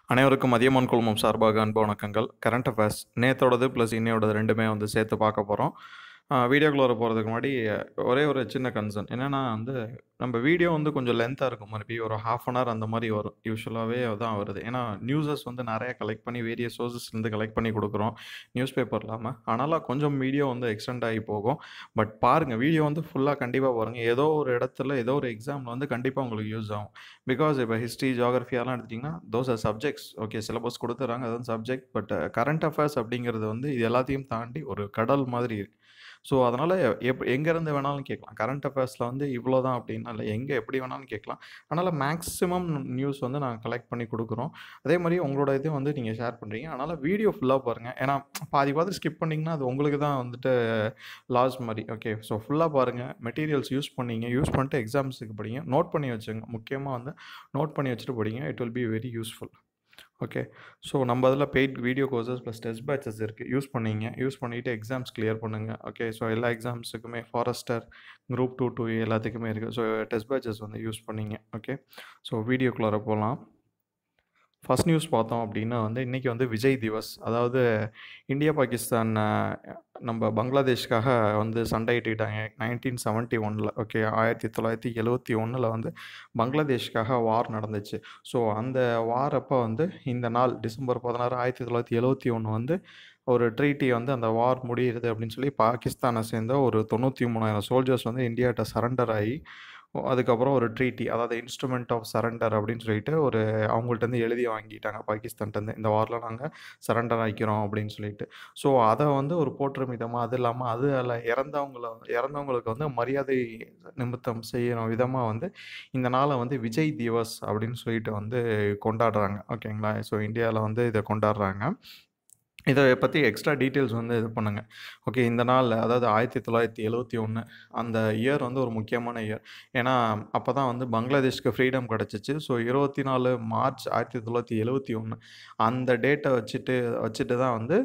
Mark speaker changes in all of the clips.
Speaker 1: அனைவருக்கும் மதியமான் குழுமம் சார்பாக அன்பு வணக்கங்கள் கரண்ட் அஃபேர்ஸ் நேத்தோடது ப்ளஸ் இன்னையோடது ரெண்டுமே வந்து சேர்த்து பார்க்க போகிறோம் வீடியோக்குள்ள வர போகிறதுக்கு முன்னாடி ஒரே ஒரு சின்ன கன்சர்ன் என்னென்னா வந்து நம்ம வீடியோ வந்து கொஞ்சம் லென்த்தாக இருக்கும் மறுபடி ஒரு ஹாஃப் அன் ஹவர் அந்த மாதிரி வரும் யூஸ்வலாகவே தான் வருது ஏன்னா நியூஸஸ் வந்து நிறைய கலெக்ட் பண்ணி வேரியஸ் சோர்சஸ்லேருந்து கலெக்ட் பண்ணி கொடுக்குறோம் நியூஸ் பேப்பர் இல்லாமல் அதனால் கொஞ்சம் வீடியோ வந்து எக்ஸ்டெண்ட் ஆகி போகும் பட் பாருங்கள் வீடியோ வந்து ஃபுல்லாக கண்டிப்பாக பாருங்கள் ஏதோ ஒரு இடத்துல ஏதோ ஒரு எக்ஸாமில் வந்து கண்டிப்பாக உங்களுக்கு யூஸ் ஆகும் பிகாஸ் இப்போ ஹிஸ்ட்ரி ஜியாகிரஃபி அதெல்லாம் எடுத்திங்கன்னா those are subjects okay syllabus கொடுத்துறாங்க அதுவும் சப்ஜெக்ட் பட் கரண்ட் அஃபேர்ஸ் அப்படிங்கிறது வந்து இது எல்லாத்தையும் தாண்டி ஒரு கடல் மாதிரி ஸோ அதனால் எப் எங்கேருந்து வேணாலும் கேட்கலாம் கரண்ட் அஃபேர்ஸில் வந்து இவ்வளோ தான் அப்படின்னா இல்லை எங்கே எப்படி வேணாலும் கேட்கலாம் அதனால் மேக்ஸிமம் நியூஸ் வந்து நாங்கள் கலெக்ட் பண்ணி கொடுக்குறோம் அதே மாதிரி உங்களோட இதையும் வந்து நீங்கள் ஷேர் பண்ணுறீங்க அதனால் வீடியோ ஃபுல்லாக பாருங்கள் ஏன்னா பாதி பாதி ஸ்கிப் பண்ணிங்கன்னா அது உங்களுக்கு தான் வந்துட்டு லாஸ் மாதிரி ஓகே ஸோ ஃபுல்லாக பாருங்கள் மெட்டீரியல்ஸ் யூஸ் பண்ணீங்க யூஸ் பண்ணிட்டு எக்ஸாம்ஸுக்கு படிங்க நோட் பண்ணி வச்சுங்க முக்கியமாக வந்து நோட் பண்ணி வச்சுட்டு படிங்க it will be very useful okay so நம்ம அதில் paid video courses plus test batches இருக்குது யூஸ் பண்ணீங்க யூஸ் பண்ணிவிட்டு எக்ஸாம்ஸ் கிளியர் பண்ணுங்கள் ஓகே ஸோ எல்லா எக்ஸாம்ஸுக்குமே ஃபாரஸ்டர் குரூப் டூ டூ எல்லாத்துக்குமே இருக்குது ஸோ டெஸ்ட் பேட்சஸ் வந்து யூஸ் பண்ணீங்க ஓகே ஸோ வீடியோக்குள்ளார போகலாம் ஃபஸ்ட் நியூஸ் பார்த்தோம் அப்படின்னா வந்து இன்றைக்கி வந்து விஜய் திவஸ் அதாவது இந்தியா பாகிஸ்தான் நம்ம பங்களாதேஷ்காக வந்து சண்டையிட்டுக்கிட்டாங்க நைன்டீன் செவன்ட்டி ஒனில் ஓகே ஆயிரத்தி தொள்ளாயிரத்தி எழுவத்தி ஒன்றில் வந்து பங்களாதேஷ்காக வார் நடந்துச்சு ஸோ அந்த வார் அப்போ வந்து இந்த நாள் டிசம்பர் பதினாறு ஆயிரத்தி தொள்ளாயிரத்தி எழுவத்தி ஒன்று வந்து ஒரு ட்ரீட்டி வந்து அந்த வார் முடியுது அப்படின்னு சொல்லி பாகிஸ்தானை சேர்ந்த ஒரு தொண்ணூற்றி மூணாயிரம் சோல்ஜர்ஸ் வந்து இந்தியாட்ட சரண்டர் ஆகி அதுக்கப்புறம் ஒரு ட்ரீட்டி அதாவது இன்ஸ்ட்ருமெண்ட் ஆஃப் சரண்டர் அப்படின்னு சொல்லிட்டு ஒரு அவங்கள்ட்டேருந்து எழுதி வாங்கிட்டாங்க பாகிஸ்தான்ட்டேருந்து இந்த வாரில் நாங்கள் சரண்டர் ஆகிக்கிறோம் அப்படின்னு சொல்லிட்டு ஸோ அதை வந்து ஒரு போற்று விதமாக அது இல்லாமல் அது அதில் இறந்தவங்கள இறந்தவங்களுக்கு வந்து மரியாதை நிமித்தம் செய்கிற விதமாக வந்து இந்த நாளை வந்து விஜய் திவஸ் அப்படின்னு சொல்லிட்டு வந்து கொண்டாடுறாங்க ஓகேங்களா ஸோ இந்தியாவில் வந்து இதை கொண்டாடுறாங்க இதை பற்றி எக்ஸ்ட்ரா டீட்டெயில்ஸ் வந்து இது பண்ணுங்கள் ஓகே இந்த நாள் அதாவது ஆயிரத்தி தொள்ளாயிரத்தி எழுவத்தி ஒன்று அந்த இயர் வந்து ஒரு முக்கியமான இயர் ஏன்னா அப்போ தான் வந்து பங்களாதேஷ்க்கு ஃப்ரீடம் கிடச்சிச்சு ஸோ இருபத்தி நாலு மார்ச் ஆயிரத்தி தொள்ளாயிரத்தி எழுவத்தி ஒன்று அந்த டேட்டை வச்சுட்டு வச்சுட்டு தான் வந்து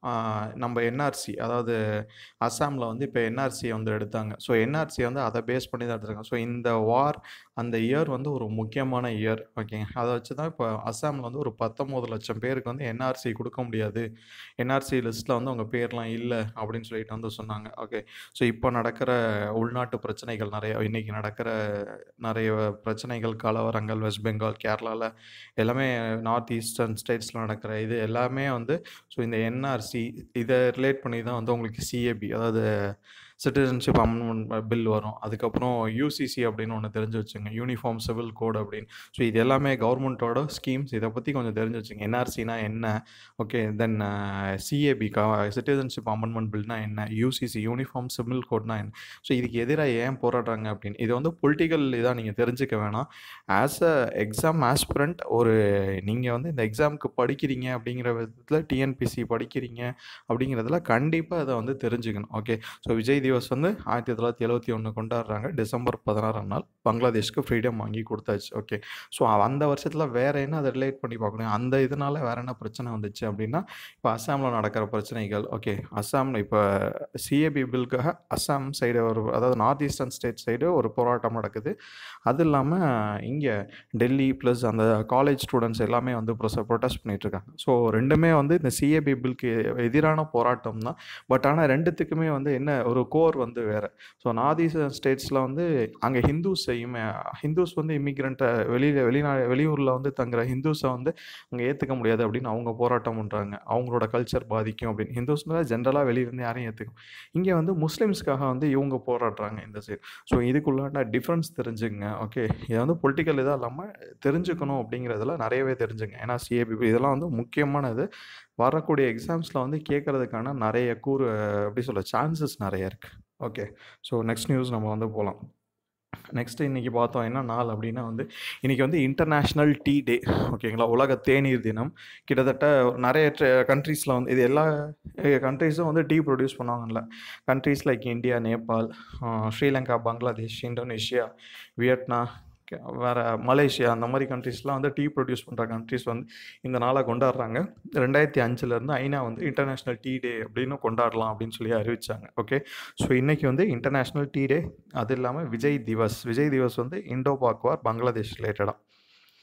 Speaker 1: நம்ம என்ஆர்சி அதாவது அஸ்ஸாமில் வந்து இப்போ என்ஆர்சியை வந்து எடுத்தாங்க ஸோ என்ஆர்சி வந்து அதை பேஸ் பண்ணி தான் எடுத்துருக்காங்க ஸோ இந்த வார் அந்த இயர் வந்து ஒரு முக்கியமான இயர் ஓகேங்க அதை வச்சு தான் இப்போ அஸ்ஸாமில் வந்து ஒரு பத்தொம்போது லட்சம் பேருக்கு வந்து என்ஆர்சி கொடுக்க முடியாது என்ஆர்சி லிஸ்ட்டில் வந்து அவங்க பேர்லாம் இல்லை அப்படின்னு சொல்லிட்டு வந்து சொன்னாங்க ஓகே ஸோ இப்போ நடக்கிற உள்நாட்டு பிரச்சனைகள் நிறைய இன்றைக்கி நடக்கிற நிறைய பிரச்சனைகள் கலவரங்கள் வெஸ்ட் பெங்கால் கேரளாவில் எல்லாமே நார்த் ஈஸ்டர்ன் ஸ்டேட்ஸில் நடக்கிற இது எல்லாமே வந்து ஸோ இந்த என்ஆர்சி இதை ரிலேட் பண்ணி தான் வந்து உங்களுக்கு சிஏபி அதாவது சிட்டிசன்ஷிப் அமெண்ட்மெண்ட் பில் வரும் அதுக்கப்புறம் யூசிசி அப்படின்னு ஒன்று தெரிஞ்சு வச்சுங்க யூனிஃபார்ம் சிவில் கோட் அப்படின்னு ஸோ இது எல்லாமே கவர்மெண்ட்டோட ஸ்கீம்ஸ் இதை பற்றி கொஞ்சம் தெரிஞ்சு வச்சுங்க என்ஆர்சினா என்ன okay then CAB citizenship amendment பில்னா என்ன யூசிசி யூனிஃபார்ம் சிவில் கோட்னா என்ன ஸோ இதுக்கு எதிராக ஏன் போராடுறாங்க அப்படின்னு இது வந்து பொலிட்டிக்கல் இதாக நீங்கள் தெரிஞ்சுக்க வேணாம் ஆஸ் அ எக்ஸாம் ஆஸ்பிரண்ட் ஒரு நீங்கள் வந்து இந்த எக்ஸாமுக்கு படிக்கிறீங்க அப்படிங்கிற விதத்தில் டிஎன்பிசி படிக்கிறீங்க அப்படிங்கிறதுல கண்டிப்பாக அதை வந்து தெரிஞ்சுக்கணும் ஓகே ஸோ விஜய் திவஸ் வந்து ஆயிரத்தி தொள்ளாயிரத்தி எழுபத்தி ஒன்று கொண்டாடுறாங்க டிசம்பர் பதினாறாம் நாள் பங்களாதேஷ்க்கு ஃப்ரீடம் வாங்கி கொடுத்தாச்சு ஓகே ஸோ அந்த வருஷத்தில் வேறு என்ன அதை ரிலேட் பண்ணி பார்க்கணும் அந்த இதனால் வேறு என்ன பிரச்சனை வந்துச்சு அப்படின்னா இப்போ அஸ்ஸாமில் நடக்கிற பிரச்சனைகள் ஓகே அஸ்ஸாமில் இப்போ சிஏபி பில்லுக்காக அஸ்ஸாம் சைடு ஒரு அதாவது நார்த் ஈஸ்டர்ன் ஸ்டேட் சைடு ஒரு போராட்டம் நடக்குது அது இல்லாமல் இங்கே டெல்லி ப்ளஸ் அந்த காலேஜ் ஸ்டூடெண்ட்ஸ் எல்லாமே வந்து ப்ரொச ப்ரொட்டஸ்ட் பண்ணிகிட்ருக்காங்க ஸோ ரெண்டுமே வந்து இந்த சிஏபி பில்க்கு எதிரான போராட்டம் தான் பட் ஆனால் ரெண்டுத்துக்குமே வந்து என்ன ஒரு கோர் வந்து வேறு ஸோ நார்த் ஈஸ்டர்ன் ஸ்டேட்ஸில் வந்து அங்கே ஹிந்துஸையுமே ஹிந்துஸ் வந்து இமிக்ரெண்ட்டை வெளியில் வெளிநா வெளியூரில் வந்து தங்குற ஹிந்துஸை வந்து அங்கே ஏற்றுக்க முடியாது அப்படின்னு அவங்க போராட்டம் பண்ணுறாங்க அவங்களோட கல்ச்சர் பாதிக்கும் அப்படின்னு ஹிந்துஸ்னால் ஜென்ரலாக வெளியிலேருந்து யாரையும் ஏற்றுக்கும் இங்கே வந்து முஸ்லீம்ஸ்க்காக வந்து இவங்க போராடுறாங்க இந்த சைடு ஸோ இதுக்குள்ளான டிஃப்ரென்ஸ் தெரிஞ்சுங்க ஓகே இதை வந்து பொலிட்டிக்கல் இதாக இல்லாமல் தெரிஞ்சுக்கணும் அப்படிங்கிறதுல நிறையவே தெரிஞ்சுங்க ஏன்னா சிஏபி இதெல்லாம் வந்து முக்கியமானது வரக்கூடிய எக்ஸாம்ஸில் வந்து கேட்குறதுக்கான நிறைய கூறு எப்படி சொல்ல சான்சஸ் நிறைய இருக்குது ஓகே ஸோ நெக்ஸ்ட் நியூஸ் நம்ம வந்து போகலாம் நெக்ஸ்ட்டு இன்றைக்கி பார்த்தோம் என்ன நாள் அப்படின்னா வந்து இன்றைக்கி வந்து இன்டர்நேஷ்னல் டீ டே ஓகேங்களா உலக தேநீர் தினம் கிட்டத்தட்ட நிறைய கண்ட்ரீஸில் வந்து இது எல்லா கண்ட்ரீஸும் வந்து டீ ப்ரொடியூஸ் பண்ணுவாங்கல்ல countries like India Nepal Sri Lanka Bangladesh Indonesia Vietnam வேறு மலேசியா அந்த மாதிரி கண்ட்ரீஸ்லாம் வந்து டீ ப்ரொடியூஸ் பண்ணுற கண்ட்ரீஸ் வந்து இந்த நாளை கொண்டாடுறாங்க ரெண்டாயிரத்தி அஞ்சுலேருந்து ஐநா வந்து இன்டர்நேஷ்னல் டீ டே அப்படின்னு கொண்டாடலாம் அப்படின்னு சொல்லி அறிவிச்சாங்க ஓகே ஸோ இன்றைக்கி வந்து இன்டர்நேஷ்னல் டீ டே அது இல்லாமல் விஜய் திவஸ் விஜய் திவஸ் வந்து இண்டோ பாக் வார் பங்களாதேஷ் ரிலேட்டடாக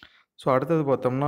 Speaker 1: ஸோ அடுத்தது பார்த்தோம்னா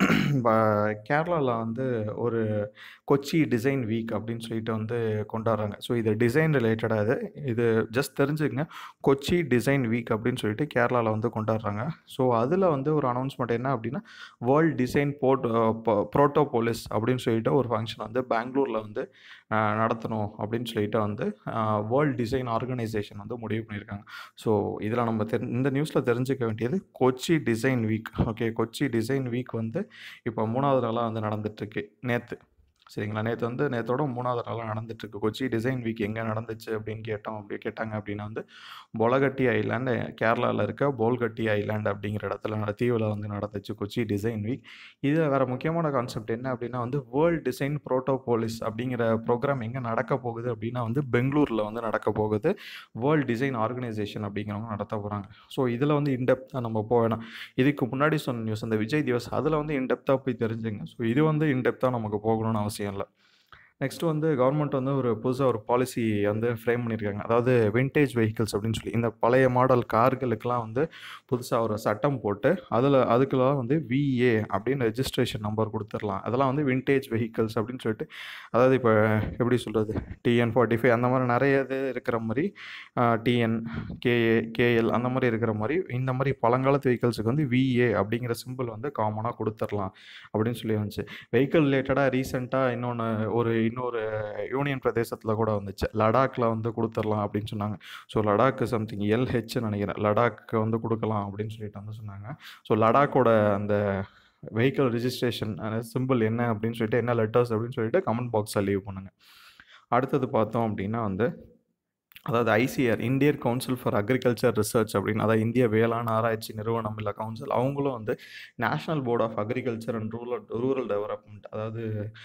Speaker 1: ப கேரளால வந்து ஒரு கொச்சி டிசைன் வீக் அப்படின்னு சொல்லிட்டு வந்து கொண்டாடுறாங்க. ஸோ இது டிசைன் ரிலேட்டடா இது. இது ஜஸ்ட் தெரிஞ்சுக்கங்க. கொச்சி டிசைன் வீக் அப்படின்னு சொல்லிட்டு கேரளால வந்து கொண்டாடுறாங்க. ஸோ அதில வந்து ஒரு அனௌன்ஸ்மென்ட் என்ன அப்படின்னா, வேர்ல்ட் டிசைன் போர்ட் அ ப புரோட்டோபோலிஸ் அப்படின்னு சொல்லிட்டு ஒரு ஃபங்ஷன் வந்து பெங்களூர்ல வந்து அ நடத்தணும் அப்படின்னு சொல்லிட்டு வந்து அ வேர்ல்ட் டிசைன் ஆர்கனைசேஷன் வந்து முடிவு பண்ணியிருக்காங்க. ஸோ இதில நம்ம தெரி இந்த நியூஸ்ல தெரிஞ்சுக்க வேண்டியது Kochi design week. Okay. Kochi design week வந்து இப்போ 3வது நாளா வந்து நடந்துட்டுருக்கு. நேத்து. சரிங்களா? நேத்து வந்து நேத்தோட 3வது நாளா நடந்துட்டுருக்கு. கொச்சி டிசைன் வீக் எங்க நடந்துச்சு அப்படின்னு கேட்டோம் அப்படி கேட்டாங்க அப்படின்னா வந்து, பொலகட்டி ஐலேண்ட் கேரளால இருக்க போல்கட்டி ஐலேண்ட் அப்படிங்கிற இடத்துல நட தீவுல வந்து நடந்துச்சு கொச்சி டிசைன் வீக். இதில வேற முக்கியமான கான்செப்ட் என்ன அப்படின்னா வந்து, வேர்ல்ட் டிசைன் புரோட்டோபோலிஸ் அப்படிங்கிற ப்ரோகிராம் எங்க நடக்க போகுது அப்படின்னா வந்து பெங்களூர்ல வந்து நடக்க போகுது. வேர்ல்ட் டிசைன் ஆர்கனைசேஷன் அப்படிங்கிறவங்க நடத்த போறாங்க. ஸோ இதில வந்து இன் டெப்த்தா நம்ம போ வேணாம். இதுக்கு முன்னாடி சொன்ன நியூஸ் அந்த விஜய் திவஸ் அதில வந்து இன் டெப்த்தா போய் தெரிஞ்சுங்க. ஸோ இது வந்து இன் டெப்த்தா நமக்கு போகணும்னு அவசியம் இல்ல. நெக்ஸ்ட் வந்து கவர்ன்மெண்ட் வந்து ஒரு புதுசா ஒரு பாலிசி வந்து ஃப்ரேம் பண்ணியிருக்காங்க. அதாவது வின்டேஜ் வெஹிக்கிள்ஸ் அப்படின்னு சொல்லி. இந்த பழைய மாடல் கார்களுக்கெல்லாம் வந்து புதுசா ஒரு சட்டம் போட்டு, அதில அதுக்கெல்லாம் வந்து விஏ அப்படின்னு ரெஜிஸ்ட்ரேஷன் நம்பர் குடுத்துரலாம். அதெல்லாம் வந்து வின்டேஜ் வெஹிக்கிள்ஸ் அப்படின்னு சொல்லிட்டு அதாவது இப்ப எப்படி சொல்றது? டிஎன்45 அந்த மாரி நெறைய இது இருக்கிற மாரி அ டிஎன், கேஏ, கேஎல் அந்த மாரி இருக்கிற மாரி இந்த மாரி பழங்காலத்து வெஹிக்கிள்ஸ்க்கு வந்து விஏ அப்படிங்கிற சிம்பல் வந்து காமனா குடுத்துரலாம் அப்படின்னு சொல்லி வந்துச்சு. வெஹிக்கிள் ரிலேட்டடா ரீசென்ட்டா இன்னொன்னு ஒரு இன்னொரு யூனியன் பிரதேசத்தில கூட வந்துச்சு. லடாக்ல வந்து குடுத்துரலாம் அப்படின்னு சொன்னாங்க. ஸோ லடாக் சம்திங் எல்ஹெச்ன்னு நெனைக்கிறேன். லடாக்கு வந்து குடுக்கலாம் அப்படின்னு சொல்லிட்டு வந்து சொன்னாங்க. ஸோ லடாக்கோட அந்த வெஹிக்கிள் ரிஜிஸ்ட்ரேஷன் அ சிம்பல் என்ன அப்படின்னு சொல்லிட்டு, என்ன லெட்டர்ஸ் அப்படின்னு சொல்லிட்டு கமெண்ட் பாக்ஸ்ல லீவ் பண்ணுங்க. அடுத்தது பார்த்தோம் அப்படின்னா வந்து, அதாவது ICR Indian council for agriculture research அப்படின்னு அதாவது இந்திய வேளாண் ஆராய்ச்சி நிறுவனம் இல்ல கவுன்சில் அவங்களும் வந்து national board of agriculture and rural rural development அதாவது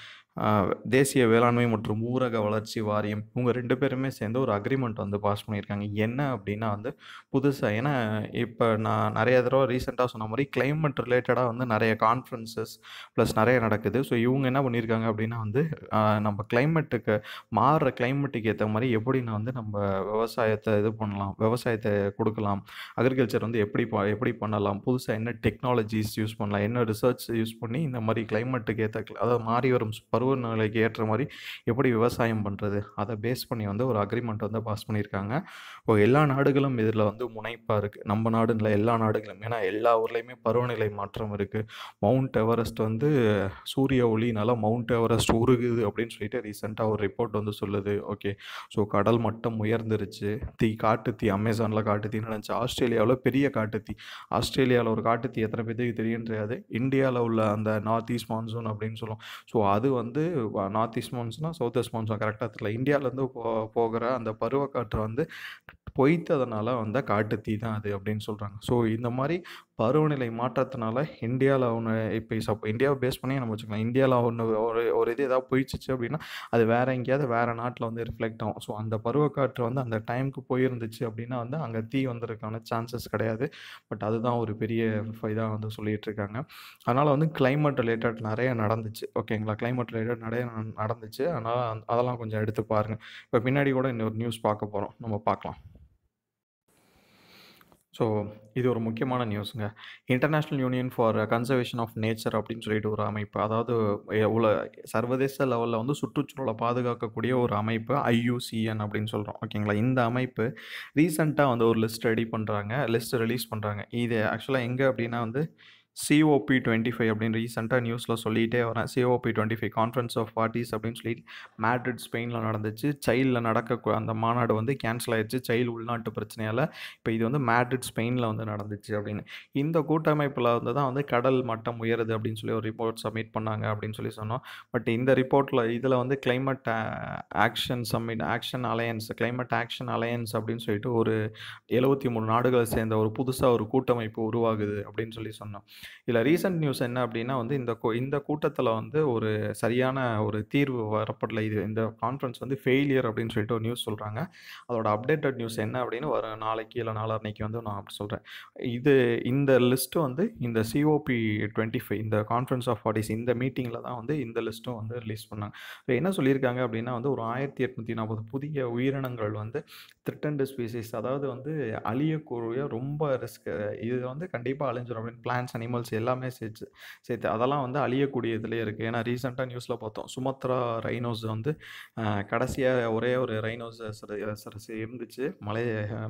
Speaker 1: அ தேசிய வேளாண்மை மற்றும் ஊரக வளர்ச்சி வாரியம் இவங்க 2 பேருமே சேர்ந்து ஒரு அக்ரீமெண்ட் வந்து பாஸ் பண்ணியிருக்காங்க. என்ன அப்படின்னா வந்து, புதுசா ஏன்னா இப்ப நான் நெறைய தடவ ரீசென்ட்டா சொன்ன மாரி கிளைமேட் ரிலேட்டடா வந்து நெறைய கான்ஃபரன்ஸஸ் பிளஸ் நெறைய நடக்குது. ஸோ இவங்க என்ன பண்ணியிருக்காங்க அப்படின்னா வந்து, அ நம்ம கிளைமேட்டுக்கு மாறுற கிளைமேட்டுக்கு ஏத்த மாரி எப்படி நான் வந்து நம்ம விவசாயத்த இது பண்ணலாம், விவசாயத்த குடுக்கலாம், அக்ரிகல்ச்சர் வந்து எப்படி ப எப்படி பண்ணலாம், புதுசா என்ன டெக்னாலஜிஸ் யூஸ் பண்ணலாம், என்ன ரிசர்ச் யூஸ் பண்ணி இந்த மாரி கிளைமேட்டுக்கு ஏத்த அதாவது மாறி வரும் பருவநிலைக்கு ஏற்ற மாரி எப்படி விவசாயம் பண்றது, அத பேஸ் பண்ணி வந்து ஒரு அக்ரீமெண்ட் வந்து பாஸ் பண்ணியிருக்காங்க. இப்போ எல்லா நாடுகளும் இதில வந்து முனைப்பா இருக்கு. நம்ம நாடுன்னு இல்ல எல்லா நாடுகளும். ஏன்னா எல்லா ஊர்லயுமே பருவநிலை மாற்றம் இருக்கு. மவுண்ட் எவரெஸ்ட் வந்து சூரிய ஒளியினால மவுண்ட் எவரெஸ்ட் உருகுது அப்படின்னு சொல்லிட்டு ரீசென்ட்டா ஒரு ரிப்போர்ட் வந்து சொல்லுது. ஓகே. ஸோ கடல் மட்டம் உயர்ந்துருச்சு. தீ காட்டுத்தீ அமேசான்ல காட்டுத்தீ நடந்துச்சு. ஆஸ்திரேலியாவுல பெரிய காட்டுத்தீ. ஆஸ்திரேலியால ஒரு காட்டுத்தீ எத்தன பேத்துக்கு தெரியும்னு தெரியாது. இந்தியால உள்ள அந்த நார்த் ஈஸ்ட் மான்சூன் அப்படின்னு சொல்லுவோம். ஸோ அது வந்து வ நார்த் ஈஸ்ட் மான்சூனா, சவுத் வெஸ்ட் மான்சூனா கரெக்ட்டா தெரியல. இந்தியாலருந்து போ போகிற அந்த பருவக்காற்று வந்து பொய்த்ததுனால வந்த காட்டுத்தீ தான் அது அப்படின்னு சொல்றாங்க. ஸோ இந்த மாரி பருவநிலை மாற்றத்தினால இந்தியால ஒண்ணு இப்ப சப் இந்தியாவ பேஸ் பண்ணி நம்ம வச்சுக்கலாம். இந்தியால ஒண்ணு ஒரு ஒரு இது ஏதாவது பொய்ச்சுச்சு அப்படின்னா, அது வேற எங்கேயாவது வேற நாட்ல வந்து ரிஃப்ளெக்ட் ஆகும். ஸோ அந்த பருவக்காற்று வந்து அந்த டைம்க்கு போயிருந்துச்சு அப்படின்னா வந்து, அங்க தீ வந்ததுக்கான சான்சஸ் கிடையாது. பட் அதுதான் ஒரு பெரிய ஃப இதா வந்து சொல்லிட்டு இருக்காங்க. அதனால வந்து கிளைமேட் ரிலேட்டட் நெறைய நடந்துச்சு. ஓகேங்களா? கிளைமேட் ரிலேட்டட் நெறைய நடந்துச்சு. அதனால அதெல்லாம் கொஞ்சம் எடுத்து பாருங்க. இப்ப பின்னாடி கூட இன்னொரு நியூஸ் பார்க்க போறோம். நம்ம பார்க்கலாம். ஸோ இது ஒரு முக்கியமான நியூஸ்ங்க. International union for conservation of nature அப்படின்னு சொல்லிட்டு ஒரு அமைப்பு. அதாவது எ உல சர்வதேச லெவல்ல வந்து சுற்றுச்சூழல பாதுகாக்கக்கூடிய ஒரு அமைப்பு ஐயூசிஎன் அப்படின்னு சொல்றோம். ஓகேங்களா? இந்த அமைப்பு ரீசென்ட்டா வந்து ஒரு லிஸ்ட் ரெடி பண்றாங்க. லிஸ்ட் ரிலீஸ் பண்றாங்க. இது ஆக்சுவலா எங்க அப்படின்னா வந்து சிஓபி25 அப்படின்னு ரீசென்ட்டா நியூஸ்ல சொல்லிட்டே வரேன். சிஓபி25 கான்ஃபரன்ஸ் ஆஃப் பார்ட்டீஸ் அப்படின்னு சொல்லி மேட்ரிட் ஸ்பெயின்ல நடந்துச்சு. சைல்ட்ல நடக்க அந்த மாநாடு வந்து கேன்சல் ஆயிருச்சு. சைல்ட் உள்நாட்டு பிரச்சனையால. இப்ப இது வந்து மேட்ரிட் ஸ்பெயின்ல வந்து நடந்துச்சு அப்படின்னு. இந்த கூட்டமைப்புல வந்து தான் வந்து கடல் மட்டம் உயருது அப்படின்னு சொல்லி ஒரு ரிப்போர்ட் சப்மிட் பண்ணாங்க அப்படின்னு சொல்லி சொன்னோம். பட் இந்த ரிப்போர்ட்ல இதில வந்து climate uh action summit action alliance climate action alliance அப்படின்னு சொல்லிட்டு ஒரு 73 நாடுகள சேர்ந்த ஒரு புதுசா ஒரு கூட்டமைப்பு உருவாகுது அப்படின்னு சொல்லி சொன்னோம். இதில ரீசென்ட் நியூஸ் என்ன அப்படின்னா வந்து இந்த கூ இந்த கூட்டத்தில வந்து ஒரு சரியான ஒரு தீர்வு வரப்படல. இது இந்த கான்ஃபரன்ஸ் வந்து ஃபெயிலியர் அப்படின்னு சொல்லிட்டு ஒரு நியூஸ் சொல்றாங்க. அதோட அப்டேட்டட் நியூஸ் என்ன அப்படின்னு வரும் நாளைக்கு இல்ல நாளான்னைக்கு வந்து நான் அப்படி சொல்றேன். இது இந்த லிஸ்ட் வந்து இந்த சிஓபி25 இந்த கான்ஃபரன்ஸ் ஆஃப் பார்ட்டீஸ் இந்த மீட்டிங்ல தான் வந்து இந்த லிஸ்ட்டும் வந்து ரிலீஸ் பண்ணாங்க. இப்ப என்ன சொல்லியிருக்காங்க அப்படின்னா வந்து ஒரு 1840 புதிய உயிரினங்கள் வந்து த்ரெட்டன்ட் ஸ்பீசிஸ் அதாவது வந்து அழியக்கூடிய ரொம்ப ரிஸ்க் இது வந்து கண்டிப்பா அழிஞ்சிரும் அப்படின்னு பிளான்ட்ஸ், அனிமல்ஸ் அனிமல்ஸ் எல்லாமே சேர்த்து சேர்த்து அதெல்லாம் வந்து அழியக்கூடிய இதுலேயே இருக்குது ஏன்னா ரீசெண்டாக நியூஸில் பார்த்தோம் சுமத்ரா ரைனோஸ் வந்து கடைசியாக ஒரே ஒரு ரைனோஸ் சரசு இருந்துச்சு மலை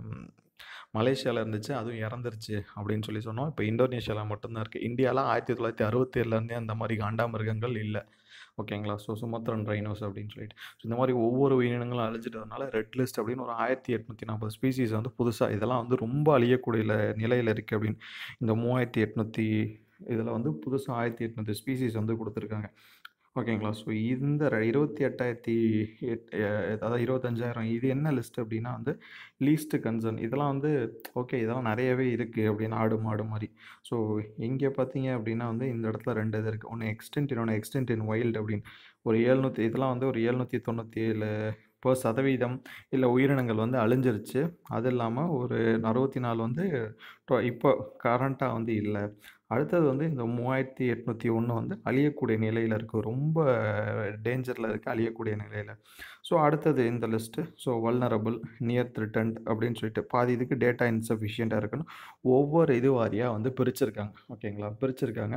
Speaker 1: மலேசியாவில் இருந்துச்சு அதுவும் இறந்துருச்சு அப்படின்னு சொல்லி சொன்னோம் இப்போ இந்தோனேஷியாவில் மட்டும்தான் இருக்குது இந்தியாவில் ஆயிரத்தி தொள்ளாயிரத்தி அறுபத்தேழுலேருந்தே அந்த மாதிரி காண்டாமிருகங்கள் இல்லை ஓகேங்களா ஸோ சுமத்ரன் ரைனோஸ் அப்படின்னு சொல்லிட்டு ஸோ இந்த மாதிரி ஒவ்வொரு உயிரினங்களும் அழிஞ்சிட்டதுனால ரெட் லிஸ்ட் அப்படின்னு ஒரு ஆயிரத்தி எட்நூற்றி நாற்பது ஸ்பீசிஸ் வந்து புதுசாக இதெல்லாம் வந்து ரொம்ப அழியக்கூடிய நிலையில் இருக்குது அப்படின்னு இந்த மூவாயிரத்தி எட்நூற்றி இதில் வந்து புதுசாக ஆயிரத்தி எட்நூற்றி ஸ்பீசிஸ் வந்து கொடுத்துருக்காங்க ஓகேங்களா ஸோ இந்த ர- இருபத்தி எட்டாயிரத்தி எட் அஹ் அதாவது இருபத்தஞ்சாயிரம் இது என்ன லிஸ்ட் அப்படின்னா வந்து லீஸ்ட் கன்சர்ன் இதெல்லாம் வந்து ஓகே இதெல்லாம் நிறையவே இருக்குது அப்படின்னு ஆடு மாடு மாதிரி ஸோ இங்கே பார்த்தீங்க அப்படின்னா வந்து இந்த இடத்துல ரெண்டு இது இருக்குது ஒன்று எக்ஸ்டென்ட் இன்னொன்று எக்ஸ்டென்ட் இன் வைல்டு அப்படின்னு ஒரு ஏழ்நூற்றி இதெல்லாம் வந்து ஒரு ஏழ்நூற்றி தொண்ணூற்றி ஏழு இப்போ சதவீதம் இல்லை உயிரினங்கள் வந்து அழிஞ்சிருச்சு அது இல்லாமல் ஒரு அறுபத்தி நாலு வந்து டொ- இப்போ கரண்ட்டாக வந்து இல்லை அடுத்தது வந்து இந்த மூவாயிரத்தி எட்நூற்றி ஒன்று வந்து அழியக்கூடிய நிலையில் இருக்குது ரொம்ப டேஞ்சரில் இருக்குது அழியக்கூடிய நிலையில் ஸோ அடுத்தது இந்த list so vulnerable near threatened அப்படின்னு சொல்லிட்டு பாதி இதுக்கு டேட்டா இன்சஃபிஷியண்ட்டாக இருக்குன்னு ஒவ்வொரு இது வாரியாக வந்து பிரிச்சிருக்காங்க ஓகேங்களா பிரிச்சிருக்காங்க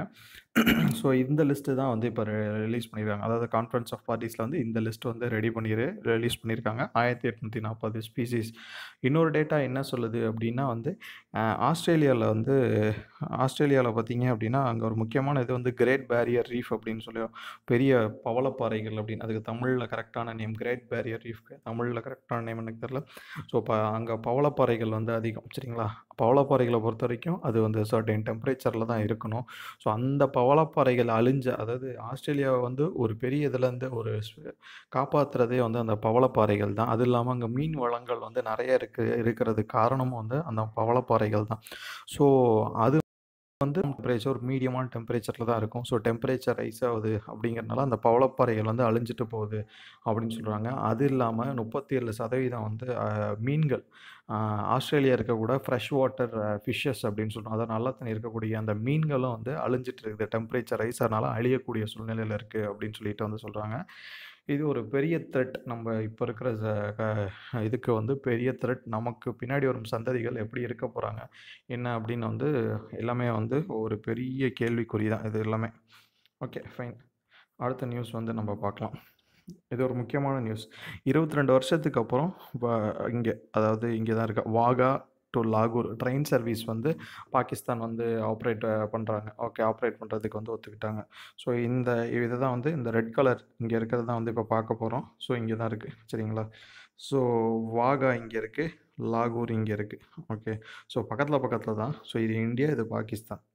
Speaker 1: ஸோ இந்த லிஸ்ட்டு தான் வந்து இப்போ ரிலீஸ் பண்ணியிருக்காங்க அதாவது கான்ஃபரன்ஸ் ஆஃப் பார்ட்டிஸில் வந்து இந்த லிஸ்ட் வந்து ரெடி பண்ணி ரிலீஸ் பண்ணியிருக்காங்க ஆயிரத்தி எட்நூற்றி நாற்பது ஸ்பீசிஸ் இன்னொரு டேட்டா என்ன சொல்லுது அப்படின்னா வந்து ஆஸ்திரேலியாவில் வந்து ஆஸ்திரேலியாவில் பார்த்தீங்க அப்படின்னா அங்கே ஒரு முக்கியமான இது வந்து கிரேட் பேரியர் ரீஃப் அப்படின்னு சொல்லி பெரிய பவளப்பாறைகள் அப்படின்னு அதுக்கு தமிழில் கரெக்டான நேம் கிரேட் பேரியர் ரீஃப்க்கு தமிழில் கரெக்டான நேம் எனக்கு தெரியல ஸோ இப்போ அங்கே பவளப்பாறைகள் வந்து அதிகம் சரிங்களா பவளப்பாறைகளை பொறுத்த வரைக்கும் அது வந்து சர்டைன் டெம்பரேச்சரில் தான் இருக்கணும் ஸோ அந்த பவளப்பாறைகள் அழிஞ்ச அதாவது ஆஸ்திரேலியாவை வந்து ஒரு பெரிய இதுலேருந்து ஒரு ஸ்- காப்பாத்துறதே வந்து அந்த பவளப்பாறைகள் தான் அது இல்லாமல் அங்கே மீன் வளங்கள் வந்து நிறைய இருக்கு இருக்கிறதுக்கு காரணமும் வந்து அந்த பவளப்பாறைகள் தான் ஸோ அது வந்து டெம்பரேச்சர் மீடியமான டெம்பரேச்சரில் தான் இருக்கும் ஸோ டெம்பரேச்சர் ரைஸ் ஆகுது அப்படிங்கிறனால அந்த பவளப்பாறைகள் வந்து அழிஞ்சிட்டு போகுது அப்படின்னு சொல்கிறாங்க அது இல்லாமல் முப்பத்தி ஏழு சதவீதம் வந்து அஹ், மீன்கள் அஹ், ஆஸ்திரேலியா இருக்கக்கூட ஃப்ரெஷ் வாட்டர் ஃபிஷ்ஷஸ் அப்படின்னு சொல்கிறோம் அதாவது நல்ல தண்ணி இருக்கக்கூடிய அந்த மீன்களும் வந்து அழிஞ்சிட்டு இருக்குது டெம்பரேச்சர் ரைஸ் அதனால அழியக்கூடிய சூழ்நிலையில் இருக்குது அப்படின்னு சொல்லிட்டு வந்து சொல்கிறாங்க இது ஒரு பெரிய த்ரெட் நம்ம இப்போ இருக்கிற ச- க- இதுக்கு வந்து பெரிய த்ரெட் நமக்கு பின்னாடி வரும் சந்ததிகள் எப்படி இருக்க போகிறாங்க என்ன அப்படின்னு வந்து எல்லாமே வந்து ஒரு பெரிய கேள்விக்குறி தான் இது எல்லாமே ஓகே ஃபைன் அடுத்த நியூஸ் வந்து நம்ம பார்க்கலாம் இது ஒரு முக்கியமான நியூஸ் இருபத்தி ரெண்டு வருஷத்துக்கு அப்புறம் இங்கே அதாவது இங்கே தான் இருக்க வாகா டு லாகூர் ட்ரெயின் சர்வீஸ் வந்து பாகிஸ்தான் வந்து ஆப்ரேட் பண்ணுறாங்க ஓகே ஆப்ரேட் பண்ணுறதுக்கு வந்து ஒத்துக்கிட்டாங்க ஸோ இந்த இதை தான் வந்து இந்த ரெட் கலர் இங்கே இருக்கிறது தான் வந்து இப்போ பார்க்க போகிறோம் ஸோ இங்கே தான் இருக்குது சரிங்களா ஸோ வாகா இங்கே இருக்குது லாகூர் இங்கே இருக்குது ஓகே ஸோ பக்கத்தில் பக்கத்தில் தான் ஸோ இது இந்தியா இது பாகிஸ்தான்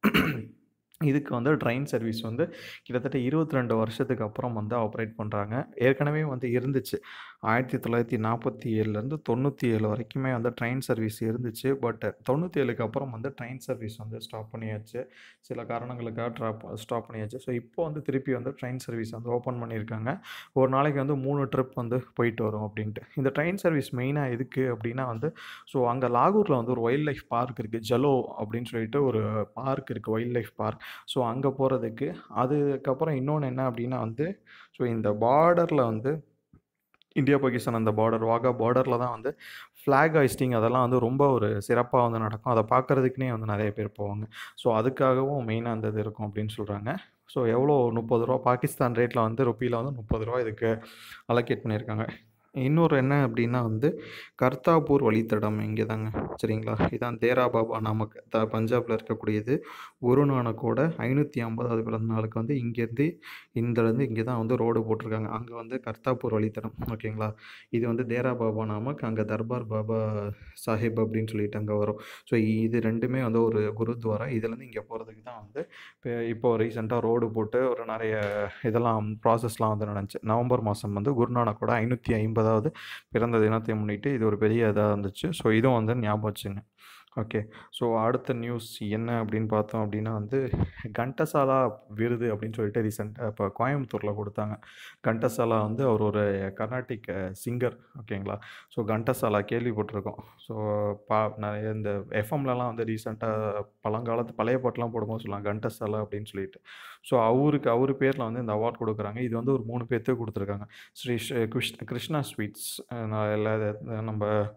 Speaker 1: இதுக்கு வந்து ட்ரெயின் சர்வீஸ் வந்து கிட்டத்தட்ட இருபத்தி ரெண்டு வருஷத்துக்கு அப்புறம் வந்து ஆப்ரேட் பண்ணுறாங்க ஏற்கனவே வந்து இருந்துச்சு ஆயிரத்தி தொள்ளாயிரத்தி நாற்பத்தி ஏழுலேருந்து தொண்ணூற்றி ஏழு வரைக்குமே வந்து ட்ரெயின் சர்வீஸ் இருந்துச்சு பட் தொண்ணூற்றி ஏழுக்கு அப்புறம் வந்து ட்ரெயின் சர்வீஸ் வந்து ஸ்டாப் பண்ணியாச்சு சில காரணங்களுக்காக ட்ராப் ஸ்டாப் பண்ணியாச்சு ஸோ இப்போ வந்து திருப்பி வந்து ட்ரெயின் சர்வீஸ் வந்து ஓப்பன் பண்ணியிருக்காங்க ஒரு நாளைக்கு வந்து மூணு ட்ரிப் வந்து போயிட்டு வரும் அப்படின்ட்டு இந்த ட்ரெயின் சர்வீஸ் மெயினாக எதுக்கு அப்படின்னா வந்து ஸோ அங்கே லாகூரில் வந்து ஒரு வைல்ட் லைஃப் பார்க் இருக்குது ஜலோ அப்படின்னு சொல்லிட்டு ஒரு பார்க் இருக்குது வைல்ட் லைஃப் பார்க் ஸோ அங்கே போகிறதுக்கு அதுக்கப்புறம் இன்னொன்று என்ன அப்படின்னா வந்து ஸோ இந்த பார்டரில் வந்து இந்தியா பாகிஸ்தான் அந்த பார்டர் வாகா பார்டரில் தான் வந்து ஃப்ளாக் ஹைஸ்டிங் அதெல்லாம் வந்து ரொம்ப ஒரு சிறப்பாக வந்து நடக்கும் அதை பார்க்குறதுக்குனே வந்து நிறைய பேர் போவாங்க ஸோ அதுக்காகவும் மெயினாக அந்த இது இருக்கும் அப்படின்னு சொல்கிறாங்க ஸோ எவ்வளோ முப்பது ரூபா பாகிஸ்தான் ரேட்டில் வந்து ருப்பியில் வந்து முப்பது ரூபா இதுக்கு அலோகேட் பண்ணியிருக்காங்க இன்னொரு என்ன அப்படின்னா வந்து கர்த்தாப்பூர் வழித்தடம் இங்கே தாங்க சரிங்களா இதான் தேரா பாபா நாமக் த பஞ்சாபில் இருக்கக்கூடியது குரு நானக்கோட ஐநூற்றி ஐம்பதாவது பிறந்த நாளுக்கு வந்து இங்கேருந்து இந்தலேருந்து இங்கே தான் வந்து ரோடு போட்டிருக்காங்க அங்கே வந்து கர்த்தாப்பூர் வழித்தடம் ஓகேங்களா இது வந்து தேரா பாபா நாமக் அங்கே தர்பார் பாபா சாஹிப் அப்படின்னு சொல்லிட்டு அங்கே வரும் ஸோ இது ரெண்டுமே வந்து ஒரு குருத்வாரா இதுலேருந்து இங்கே போகிறதுக்கு தான் வந்து இப்போ இப்போ ரீசெண்டாக ரோடு போட்டு ஒரு நிறைய இதெல்லாம் ப்ராசஸ்லாம் வந்து நடந்துச்சு நவம்பர் மாதம் வந்து குருநானக்கோட ஐநூற்றி ஐம்பதாவது பிறந்த தினத்தை முன்னிட்டு இது ஒரு பெரிய இதாக இருந்துச்சு ஸோ இதுவும் வந்து ஞாபகம் வச்சுங்க ஓகே ஸோ அடுத்த நியூஸ் என்ன அப்படின்னு பார்த்தோம் அப்படின்னா வந்து கண்டசாலா விருது அப்படின்னு சொல்லிட்டு ரீசெண்டாக இப்போ கோயம்புத்தூரில் கொடுத்தாங்க கண்டசாலா வந்து அவர் ஒரு கர்நாடிக் சிங்கர் ஓகேங்களா ஸோ கண்டசாலா கேள்விப்பட்டிருக்கோம் ஸோ பா நிறைய இந்த எஃப்எம்லலாம் வந்து ரீசெண்டாக பழங்காலத்து பழைய பாட்டெலாம் போடும்போது சொல்லலாம் கண்டசாலா அப்படின்னு சொல்லிட்டு ஸோ அவருக்கு அவர் பேரில் வந்து இந்த அவார்ட் கொடுக்குறாங்க இது வந்து ஒரு மூணு பேர்த்துக்கு கொடுத்துருக்காங்க ஸ்ரீ ஷ்- கிருஷ் கிருஷ்ணா ஸ்வீட்ஸ் நான் எல்லா இது- நம்ம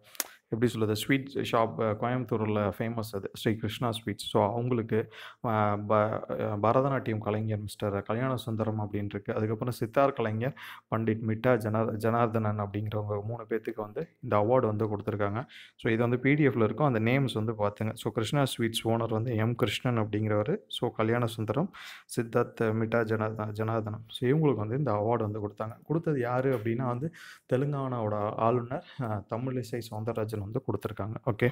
Speaker 1: எப்படி சொல்கிறது ஸ்வீட் ஷாப் கோயம்புத்தூரில் ஃபேமஸ் அது ஸ்ரீ கிருஷ்ணா ஸ்வீட்ஸ் ஸோ அவங்களுக்கு அஹ், ப அஹ், பரதநாட்டியம் கலைஞர் மிஸ்டர் கல்யாண சுந்தரம் அப்படின்னு இருக்கு அதுக்கப்புறம் சித்தார் கலைஞர் பண்டிட் மிட்டா ஜனா ஜனார்தனன் அப்படிங்கிறவங்க மூணு பேர்த்துக்கு வந்து இந்த அவார்டு வந்து கொடுத்துருக்காங்க ஸோ இது வந்து பிடிஎஃப்ல இருக்கும் அந்த நேம்ஸ் வந்து பார்த்துங்க ஸோ கிருஷ்ணா ஸ்வீட்ஸ் ஓனர் வந்து எம் கிருஷ்ணன் அப்படிங்கிறவர் ஸோ கல்யாண சுந்தரம் சித்தார்த் மிட்டா ஜனார்த ஜனார்தனம் ஸோ இவங்களுக்கு வந்து இந்த அவார்டு வந்து கொடுத்தாங்க கொடுத்தது யார் அப்படின்னா வந்து தெலுங்கானாவோட ஆளுநர் அஹ், தமிழிசை சவுந்தரராஜன் வந்து கொடுத்துருக்காங்க ஓகே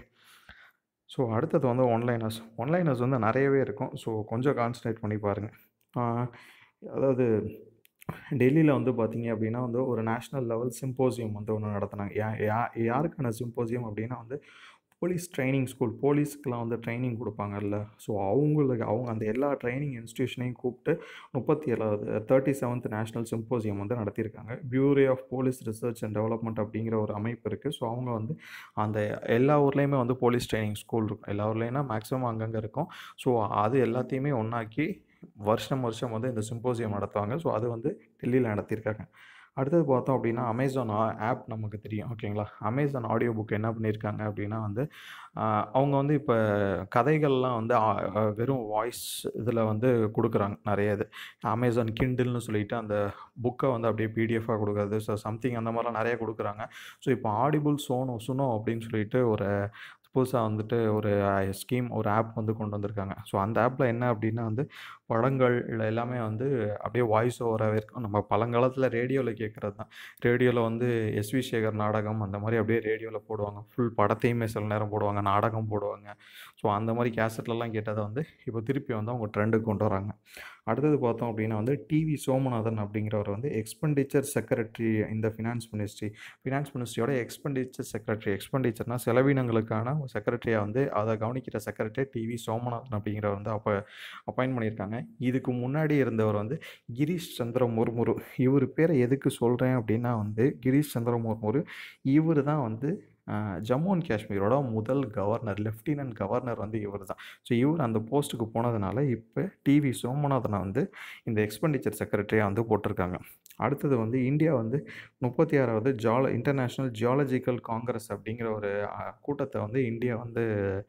Speaker 1: ஸோ அடுத்தது வந்து ஒன்லைனர்ஸ் ஒன்லைனர்ஸ் வந்து நிறையவே இருக்கும் ஸோ கொஞ்சம் கான்சன்ட்ரேட் பண்ணி பாருங்கள் அதாவது டெல்லியில் வந்து பார்த்தீங்க அப்படின்னா வந்து ஒரு நேஷ்னல் லெவல் சிம்போசியம் வந்து ஒன்று நடத்துனாங்க யா யா யாருக்கான சிம்போசியம் அப்படின்னா வந்து போலீஸ் ட்ரைனிங் ஸ்கூல் போலீஸ்க்குலாம் வந்து ட்ரைனிங் கொடுப்பாங்கல்ல ஸோ அவங்களுக்கு அவங்க அந்த எல்லா ட்ரைனிங் இன்ஸ்டியூஷனையும் கூப்பிட்டு முப்பத்தி ஏழாவது தேர்ட்டி செவன்த் நேஷ்னல் சிம்போசியம் வந்து நடத்தியிருக்காங்க bureau of police research and development அப்படிங்கிற ஒரு அமைப்பு இருக்குது ஸோ அவங்க வந்து அந்த எல்லா ஊர்லேயுமே வந்து போலீஸ் ட்ரைனிங் ஸ்கூல் இருக்கும் எல்லா ஊர்லேயும்னா மேக்ஸிமம் அங்கங்கே இருக்கும் ஸோ அது எல்லாத்தையுமே ஒன்றாக்கி வருஷம் வருஷம் வந்து இந்த சிம்போசியம் நடத்துவாங்க ஸோ அது வந்து டெல்லியில் நடத்தியிருக்காங்க அடுத்தது பார்த்தோம் அப்படின்னா அமேசான் ஆப் நமக்கு தெரியும் ஓகேங்களா அமேசான் ஆடியோ புக் என்ன பண்ணியிருக்காங்க அப்படின்னா வந்து ஆஹ், அவங்க வந்து இப்போ கதைகள்லாம் வந்து ஆ- ஆஹ், வெறும் வாய்ஸ் இதில் வந்து கொடுக்குறாங்க நிறைய இது அமேசான் கிண்டில்னு சொல்லிட்டு அந்த புக்கை வந்து அப்படியே பிடிஎஃபாக கொடுக்குறது ஸோ சம்திங் அந்த மாதிரிலாம் நிறைய கொடுக்குறாங்க ஸோ இப்போ ஆடிபிள் சோனோ சுனோ அப்படின்னு சொல்லிட்டு ஒரு புதுசாக வந்துட்டு ஒரு ஸ்கீம் ஒரு ஆப் வந்து கொண்டு வந்திருக்காங்க ஸோ அந்த ஆப்பில் என்ன அப்படின்னா வந்து படங்கள் இல்லை எல்லாமே வந்து அப்படியே வாய்ஸ் ஓவராகவே இருக்கும் நம்ம பழங்காலத்தில் ரேடியோவில் கேட்குறது தான் ரேடியோவில் வந்து எஸ்வி சேகர் நாடகம் அந்த மாதிரி அப்படியே ரேடியோவில் போடுவாங்க ஃபுல் படத்தையுமே சில நேரம் போடுவாங்க நாடகம் போடுவாங்க ஸோ அந்த மாதிரி கேசட்லலாம் கேட்டதை வந்து இப்போ திருப்பி வந்து அவங்க ட்ரெண்டுக்கு கொண்டு வராங்க அடுத்தது பார்த்தோம் அப்படின்னா வந்து டிவி சோமநாதன் அப்படிங்கிறவர் வந்து எக்ஸ்பெண்டிச்சர் செக்ரட்டரி இந்த ஃபினான்ஸ் மினிஸ்ட்ரி ஃபினான்ஸ் மினிஸ்ட்ரியோட எக்ஸ்பெண்டிச்சர் செக்ரட்டரி எக்ஸ்பெண்டிச்சர்னா செலவினங்களுக்கான செக்ரட்டரியாக வந்து அதை கவனிக்கிற செக்ரட்டரி டிவி சோமநாதன் அப்படிங்கிறவர் வந்து அப்போ அப்பாயின்ட் பண்ணியிருக்காங்க இதுக்கு முன்னாடி இருந்தவர் வந்து கிரீஷ் சந்திர முர்முரு இவர் பேரை எதுக்கு சொல்கிறேன் அப்படின்னா வந்து கிரீஷ் சந்திர முர்முரு இவர் தான் வந்து அஹ், ஜம்மு அண்ட் காஷ்மீரோட முதல் கவர்னர் லெஃப்டினன்ட் கவர்னர் வந்து இவர் தான் ஸோ இவர் அந்த போஸ்ட்டுக்கு போனதுனால இப்போ டிவி சோமநாதனை வந்து இந்த எக்ஸ்பெண்டிச்சர் செக்ரட்டரியாக வந்து போட்டிருக்காங்க அடுத்தது வந்து இந்தியா வந்து முப்பத்தி ஆறாவது ஜால இன்டர்நேஷ்னல் ஜியாலஜிக்கல் காங்கிரஸ் அப்படிங்கிற ஒரு அஹ், கூட்டத்தை வந்து இந்தியா வந்து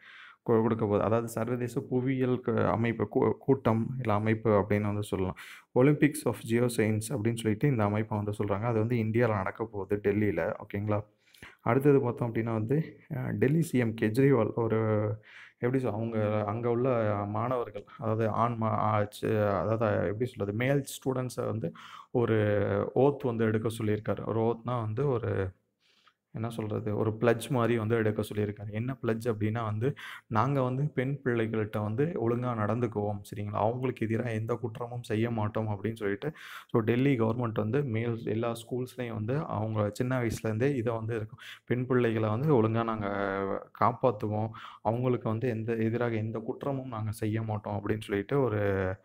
Speaker 1: கொ- கொடுக்க போகுது அதாவது சர்வதேச புவியியல் க- அமைப்பு கூ- கூட்டம் இல்லை அமைப்பு அப்படின்னு வந்து சொல்லலாம் ஒலிம்பிக்ஸ் ஆஃப் ஜியோ சயின்ஸ் அப்படின்னு சொல்லிட்டு இந்த அமைப்பை வந்து சொல்கிறாங்க அது வந்து இந்தியாவில் நடக்க போகுது டெல்லியில் ஓகேங்களா அடுத்தது பார்த்தோம் அப்படின்னா வந்து அஹ், டெல்லி சிஎம் கெஜ்ரிவால் ஒரு எப்படி சொல் அவங்க அங்கே உள்ள மாணவர்கள் அதாவது ஆண் மா ஆ, சி- அதாவது எப்படி சொல்கிறது மேல் ஸ்டூடெண்ட்ஸை வந்து ஒரு ஓத் வந்து எடுக்க சொல்லியிருக்காரு ஒரு ஓத்னா வந்து ஒரு என்ன சொல்கிறது ஒரு பிளட்ஜ் மாதிரி வந்து எடுக்க சொல்லியிருக்காரு என்ன பிளட்ஜ் அப்படின்னா வந்து நாங்கள் வந்து பெண் பிள்ளைகள்கிட்ட வந்து ஒழுங்காக நடந்துக்குவோம் சரிங்களா அவங்களுக்கு எதிராக எந்த குற்றமும் செய்ய மாட்டோம் அப்படின்னு சொல்லிட்டு ஸோ டெல்லி கவர்மெண்ட் வந்து மேல் எல்லா ஸ்கூல்ஸ்லேயும் வந்து அவங்க சின்ன வயசுலேருந்தே இதை வந்து இருக்கும் பெண் பிள்ளைகளை வந்து ஒழுங்காக நாங்கள் காப்பாற்றுவோம் அவங்களுக்கு வந்து எந்த எதிராக எந்த குற்றமும் நாங்கள் செய்ய மாட்டோம் அப்படின்னு சொல்லிட்டு ஒரு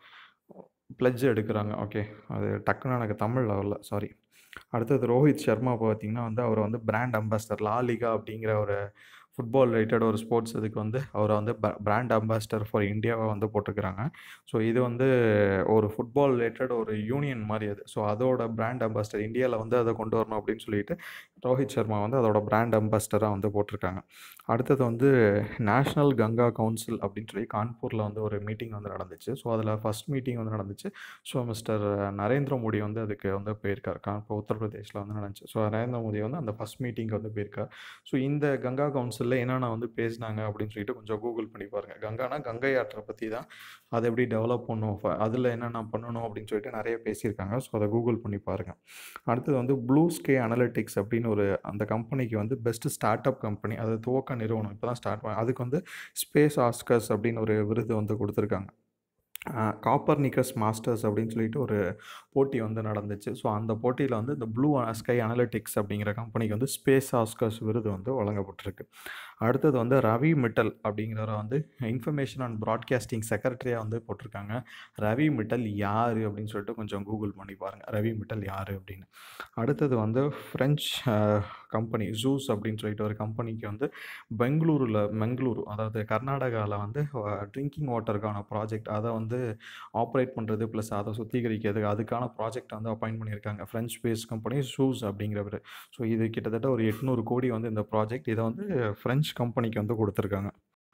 Speaker 1: பிளட்ஜ் எடுக்கிறாங்க ஓகே அது டக்குன்னு எனக்கு தமிழ் வரல சாரி அடுத்தது ரோஹித் சர்மா பார்த்தீங்கன்னா வந்து அவர் வந்து பிராண்ட் அம்பாஸ்டர் லா லிகா அப்படிங்கிற ஒரு ஃபுட்பால் ரிலேட்டட் ஒரு ஸ்போர்ட்ஸ் இதுக்கு வந்து அவரை வந்து பிராண்ட் அம்பாஸ்டர் ஃபார் இந்தியாவை வந்து போட்டிருக்கிறாங்க ஸோ இது வந்து ஒரு ஃபுட்பால் ரிலேட்டட் ஒரு யூனியன் மாதிரி அது ஸோ அதோட பிராண்ட் அம்பாஸ்டர் இந்தியாவில் வந்து அதை கொண்டு வரணும் அப்படின்னு சொல்லிட்டு ரோஹித் சர்மா வந்து அதோட பிராண்ட் அம்பாஸ்டராக வந்து போட்டிருக்காங்க அடுத்தது வந்து நேஷ்னல் கங்கா கவுன்சில் அப்படின்னு சொல்லி கான்பூரில் வந்து ஒரு மீட்டிங் வந்து நடந்துச்சு ஸோ அதில் ஃபஸ்ட் மீட்டிங் வந்து நடந்துச்சு ஸோ மிஸ்டர் நரேந்திர மோடி வந்து அதுக்கு வந்து போயிருக்கார் கான்பூர் உத்தரப்பிரதேசில் வந்து நடந்துச்சு ஸோ நரேந்திர மோடி வந்து அந்த ஃபஸ்ட் மீட்டிங்க்கு வந்து போயிருக்கார் ஸோ இந்த கங்கா கவுன்சிலில் என்னென்ன வந்து பேசினாங்க அப்படின்னு சொல்லிட்டு கொஞ்சம் கூகுள் பண்ணி பாருங்கள் கங்கானா கங்கை ஆற்றை பற்றி தான் அதை எப்படி டெவலப் பண்ணும் அதில் என்னென்ன பண்ணணும் அப்படின்னு சொல்லிட்டு நிறைய பேசியிருக்காங்க ஸோ அதை கூகுள் பண்ணி பாருங்கள் அடுத்தது வந்து ப்ளூ ஸ்கே அனலிட்டிக்ஸ் அப்படின்னு ஒரு அந்த கம்பெனிக்கு வந்து பெஸ்ட் ஸ்டார்ட் அப் கம்பெனி அது துவக்க நிறுவனம் இப்போ தான் ஸ்டார்ட் பண்ண அதுக்கு வந்து ஸ்பேஸ் ஆஸ்கர்ஸ் அப்படின்னு ஒரு விருது வந்து கொடுத்துருக்காங்க காப்பர் நிக்கஸ் மாஸ்டர்ஸ் அப்படின்னு சொல்லிட்டு ஒரு போட்டி வந்து நடந்துச்சு ஸோ அந்த போட்டியில் வந்து இந்த ப்ளூ ஸ்கை அனலிட்டிக்ஸ் அப்படிங்கிற கம்பெனிக்கு வந்து ஸ்பேஸ் ஆஸ்கர்ஸ் விருது வந்து வழங்கப்பட்டிருக்கு அடுத்தது வந்து ரவி மிட்டல் அப்படிங்கிறவரை வந்து இன்ஃபர்மேஷன் அண்ட் ப்ராட்காஸ்டிங் செக்ரட்டரியாக வந்து போட்டிருக்காங்க ரவி மிட்டல் யார் அப்படின்னு சொல்லிட்டு கொஞ்சம் கூகுள் பண்ணி பாருங்கள் ரவி மிட்டல் யார் அப்படின்னு அடுத்தது வந்து ஃப்ரெஞ்ச் கம்பெனி ஜூஸ் அப்படின்னு சொல்லிட்டு ஒரு கம்பெனிக்கு வந்து பெங்களூரில் பெங்களூரு அதாவது கர்நாடகாவில் வந்து ட்ரிங்கிங் வாட்டருக்கான ப்ராஜெக்ட் அதை வந்து வந்து ஆப்ரேட் பண்ணுறது ப்ளஸ் அதை சுத்திகரிக்கிறது அதுக்கான ப்ராஜெக்ட் வந்து அப்பாயிண்ட் பண்ணியிருக்காங்க ஃப்ரெஞ்ச் பேஸ் கம்பெனி ஷூஸ் அப்படிங்கிறவர் ஸோ இது கிட்டத்தட்ட ஒரு எட்நூறு கோடி வந்து இந்த ப்ராஜெக்ட் இதை வந்து ஃப்ரெஞ்ச் கம்பெனிக்கு வந்து கொடுத்துருக்காங்க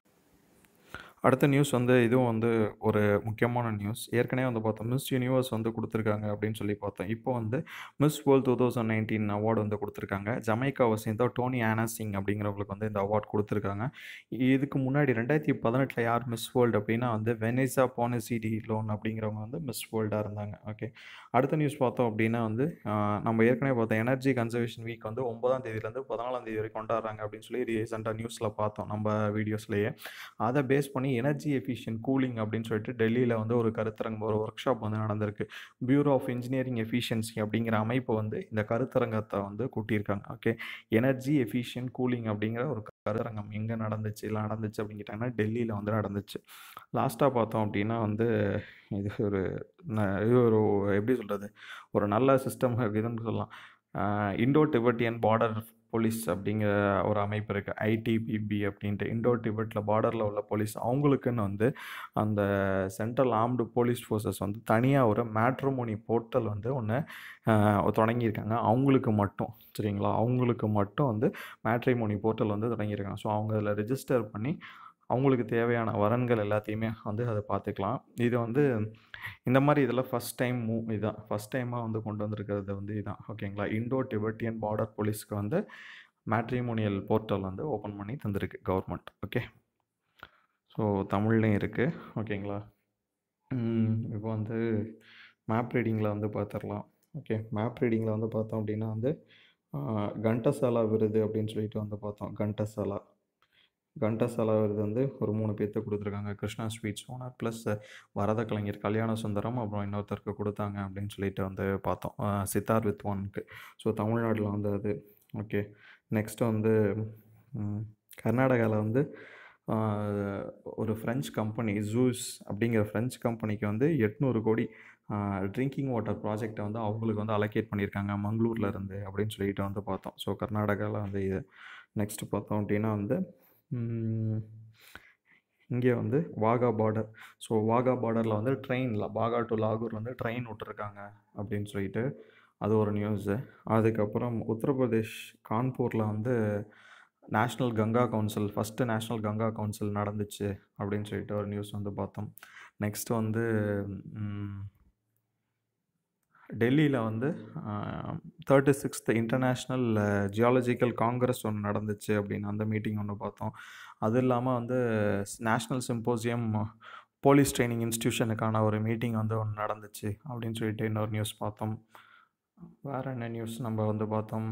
Speaker 1: அடுத்த நியூஸ் வந்து இதுவும் வந்து ஒரு முக்கியமான நியூஸ் ஏற்கனவே வந்து பார்த்தோம் மிஸ் யூனிவர்ஸ் வந்து கொடுத்துருக்காங்க அப்படின்னு சொல்லி பார்த்தோம் இப்போ வந்து Miss World two thousand nineteen award வந்து கொடுத்துருக்காங்க ஜமைக்காவை சேர்ந்த டோனி ஆனா சிங் அப்படிங்கிறவங்களுக்கு வந்து இந்த அவார்ட் கொடுத்துருக்காங்க இதுக்கு முன்னாடி ரெண்டாயிரத்தி பதினெட்டில் யார் மிஸ் வேர்ல்டு அப்படின்னா வந்து வெனிசா போனசிடி லோன் அப்படிங்கிறவங்க வந்து மிஸ் வேர்ல்டாக இருந்தாங்க ஓகே அடுத்த நியூஸ் பார்த்தோம் அப்படின்னா வந்து ஆஹ், நம்ம ஏற்கனவே பார்த்தோம் எனர்ஜி கன்சர்வேஷன் வீக் வந்து ஒன்பதாம் தேதியிலேருந்து பதினாலாம் தேதி வரைக்கும் கொண்டாடுறாங்க அப்படின்னு சொல்லி ரீசெண்டாக நியூஸில் பார்த்தோம் நம்ம வீடியோஸ்லேயே அதை பேஸ் பண்ணி எனர்ஜி எஃபிஷியன்ட் கூலிங் அப்படின்னு சொல்லிட்டு டெல்லியில் வந்து ஒரு கருத்தரங்கம் ஒரு ஒர்க் ஷாப் வந்து நடந்திருக்கு பியூரோ ஆஃப் இன்ஜினியரிங் எஃபிஷியன்சி அப்படிங்கிற அமைப்பு வந்து இந்த கருத்தரங்கத்தை வந்து கூட்டியிருக்காங்க ஓகே எனர்ஜி எஃபிஷியன்ட் கூலிங் அப்படிங்கிற ஒரு கருத்தரங்கம் எங்கே நடந்துச்சு இல்லை நடந்துச்சு அப்படின்னு கேட்டாங்கன்னா டெல்லியில் வந்து நடந்துச்சு லாஸ்ட்டாக பார்த்தோம் அப்படின்னா வந்து இது ஒரு ந- இது ஒரு எப்படி சொல்கிறது ஒரு நல்ல சிஸ்டம் இதுன்னு சொல்லலாம் இண்டோ டிபெட்டியன் பார்டர் போலீஸ் அப்படிங்கிற ஒரு அமைப்பு இருக்குது ஐடிபிபி அப்படின்ட்டு இண்டோ டிபெட்டில் பார்டரில் உள்ள போலீஸ் அவங்களுக்குன்னு வந்து அந்த சென்ட்ரல் ஆர்ம்டு போலீஸ் ஃபோர்ஸஸ் வந்து தனியாக ஒரு மேட்ரோமோனி போர்ட்டல் வந்து ஒன்று தொடங்கியிருக்காங்க அவங்களுக்கு மட்டும் சரிங்களா அவங்களுக்கு மட்டும் வந்து மேட்ரிமோனி போர்ட்டல் வந்து தொடங்கியிருக்காங்க ஸோ அவங்க அதில் ரெஜிஸ்டர் பண்ணி அவங்களுக்கு தேவையான வரன்கள் எல்லாத்தையுமே வந்து அதை பார்த்துக்கலாம் இது வந்து இந்த மாதிரி இதில் ஃபஸ்ட் டைம் மூவ் இதான் ஃபஸ்ட் டைமாக வந்து கொண்டு வந்திருக்கிறது வந்து இதான் ஓகேங்களா இண்டோ டிபெட்டியன் பார்டர் போலீஸ்க்கு வந்து மேட்ரிமோனியல் போர்ட்டல் வந்து ஓப்பன் பண்ணி தந்திருக்கு கவர்மெண்ட் ஓகே ஸோ தமிழ்லையும் இருக்குது ஓகேங்களா ம், இப்போ வந்து மேப் ரீடிங்கில் வந்து பார்த்துடலாம் ஓகே மேப் ரீடிங்கில் வந்து பார்த்தோம் அப்படின்னா வந்து ஆஹ், கண்டசாலா விருது அப்படின்னு சொல்லிட்டு வந்து பார்த்தோம் கண்டசாலா கண்டசாலா விருது வந்து ஒரு மூணு பேர்த்துக்கு கொடுத்துருக்காங்க கிருஷ்ணா ஸ்வீட்ஸ் ஓனர் ப்ளஸ் வரத கலைஞர் கல்யாண சுந்தரம் அப்புறம் இன்னொருத்தருக்கு கொடுத்தாங்க அப்படின்னு சொல்லிட்டு வந்து பார்த்தோம் ஆஹ், சித்தார் வித்வானுக்கு ஸோ தமிழ்நாட்டில் வந்து அது ஓகே நெக்ஸ்ட் வந்து கர்நாடகாவில் வந்து ஆஹ், ஒரு ஃப்ரெஞ்ச் கம்பெனி ஜூஸ் அப்படிங்கிற ஃப்ரெஞ்ச் கம்பெனிக்கு வந்து எட்நூறு கோடி ட்ரிங்கிங் வாட்டர் ப்ராஜெக்டை வந்து அவங்களுக்கு வந்து அலோகேட் பண்ணியிருக்காங்க மங்களூர்ல இருந்து அப்படின்னு சொல்லிட்டு வந்து பார்த்தோம் ஸோ கர்நாடகாவில் வந்து இது நெக்ஸ்ட் பார்த்தோம் அப்படின்னா வந்து இங்கே வந்து வாகா பார்டர் ஸோ வாகா பார்டரில் வந்து ட்ரெயினில் வாகா டு லாகூர் வந்து ட்ரெயின் விட்டுருக்காங்க அப்படின்னு சொல்லிட்டு அது ஒரு நியூஸு அதுக்கப்புறம் உத்தரப்பிரதேஷ் கான்பூரில் வந்து national Ganga council first national Ganga council நடந்துச்சு அப்படின்னு சொல்லிட்டு ஒரு நியூஸ் வந்து பார்த்தோம் நெக்ஸ்ட் வந்து டெல்லியில் வந்து thirty sixth international geological congress ஒன்று நடந்துச்சு அப்படின்னு அந்த மீட்டிங் ஒன்று பார்த்தோம் அது இல்லாமல் வந்து நேஷ்னல் சிம்போசியம் போலீஸ் ட்ரைனிங் இன்ஸ்டியூஷனுக்கான ஒரு மீட்டிங் வந்து ஒன்று நடந்துச்சு அப்படின்னு சொல்லிட்டு இன்னொரு நியூஸ் பார்த்தோம் வேறு என்ன நியூஸ் நம்ம வந்து பார்த்தோம்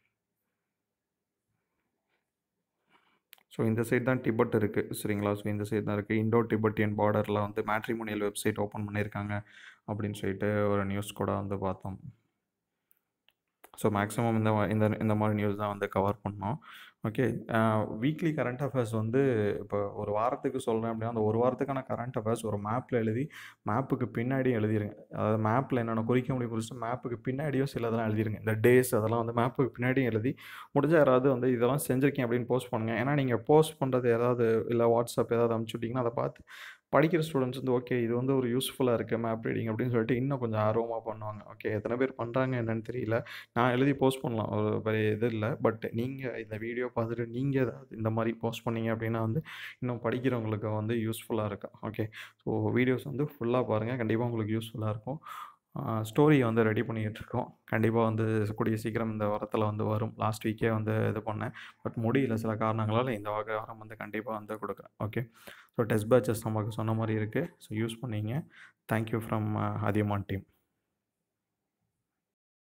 Speaker 1: ஸோ இந்த சைடு தான் டிபெட் இருக்குது சரிங்களா ஸோ இந்த சைடு தான் இருக்குது இண்டோ டிபெட்டியன் பார்டரில் வந்து மேட்ரிமோனியல் வெப்சைட் ஓப்பன் பண்ணியிருக்காங்க அப்படின்னு சொல்லிட்டு ஒரு நியூஸ் கூட வந்து பார்த்தோம் ஸோ மேக்ஸிமம் இந்த மா- இந்த இந்த மாதிரி நியூஸ் தான் வந்து கவர் பண்ணோம் ஓகே வீக்லி கரண்ட் அஃபேர்ஸ் வந்து இப்போ ஒரு வாரத்துக்கு சொல்கிறேன் அப்படின்னா அந்த ஒரு வாரத்துக்கான கரண்ட் அஃபேர்ஸ் ஒரு மேப்பில் எழுதி மேப்புக்கு பின்னாடி எழுதிருங்க அதாவது மேப்பில் என்னென்ன குறிக்க முடியும் குறிச்சிட்டு மேப்புக்கு பின்னாடியும் சில இதெல்லாம் எழுதிருங்க இந்த டேஸ் அதெல்லாம் வந்து மேப்புக்கு பின்னாடியும் எழுதி முடிஞ்ச யாராவது வந்து இதெல்லாம் செஞ்சுருக்கேன் அப்படின்னு போஸ்ட் பண்ணுங்கள் ஏன்னா நீங்கள் போஸ்ட் பண்ணுறது ஏதாவது இல்லை வாட்ஸ்அப் ஏதாவது அனுப்பிச்சு விட்டிங்கன்னா அதை பார்த்து படிக்கிற ஸ்டூடெண்ட்ஸ் வந்து ஓகே இது வந்து ஒரு யூஸ்ஃபுல்லாக இருக்குது மேப் ரீடிங் அப்படின்னு சொல்லிட்டு இன்னும் கொஞ்சம் ஆர்வமாக பண்ணுவாங்க ஓகே எத்தனை பேர் பண்ணுறாங்க என்னன்னு தெரியல நான் எழுதி போஸ்ட் பண்ணலாம் ஒரு பெரிய இது இல்லை பட் நீங்கள் இந்த வீடியோ பார்த்துட்டு நீங்கள் ஏதாவது இந்த மாதிரி போஸ்ட் பண்ணீங்க அப்படின்னா வந்து இன்னும் படிக்கிறவங்களுக்கு வந்து யூஸ்ஃபுல்லாக இருக்கும் ஓகே ஸோ வீடியோஸ் வந்து ஃபுல்லாக பாருங்கள் கண்டிப்பாக உங்களுக்கு யூஸ்ஃபுல்லாக இருக்கும் ஸ்டோரி வந்து ரெடி பண்ணிக்கிட்டு இருக்கோம் கண்டிப்பாக வந்து கூடிய சீக்கிரம் இந்த வாரத்தில் வந்து வரும் லாஸ்ட் வீக்கே வந்து இது பண்ணேன் பட் முடியல சில காரணங்களால் இந்த வகை வாரம் வந்து கண்டிப்பாக வந்து கொடுக்குறேன் ஓகே ஸோ டெஸ்ட் பேட்சஸ் நமக்கு சொன்ன மாதிரி இருக்குது ஸோ யூஸ் பண்ணிங்க தேங்க்யூ ஃப்ரம் அதியமான் டீம்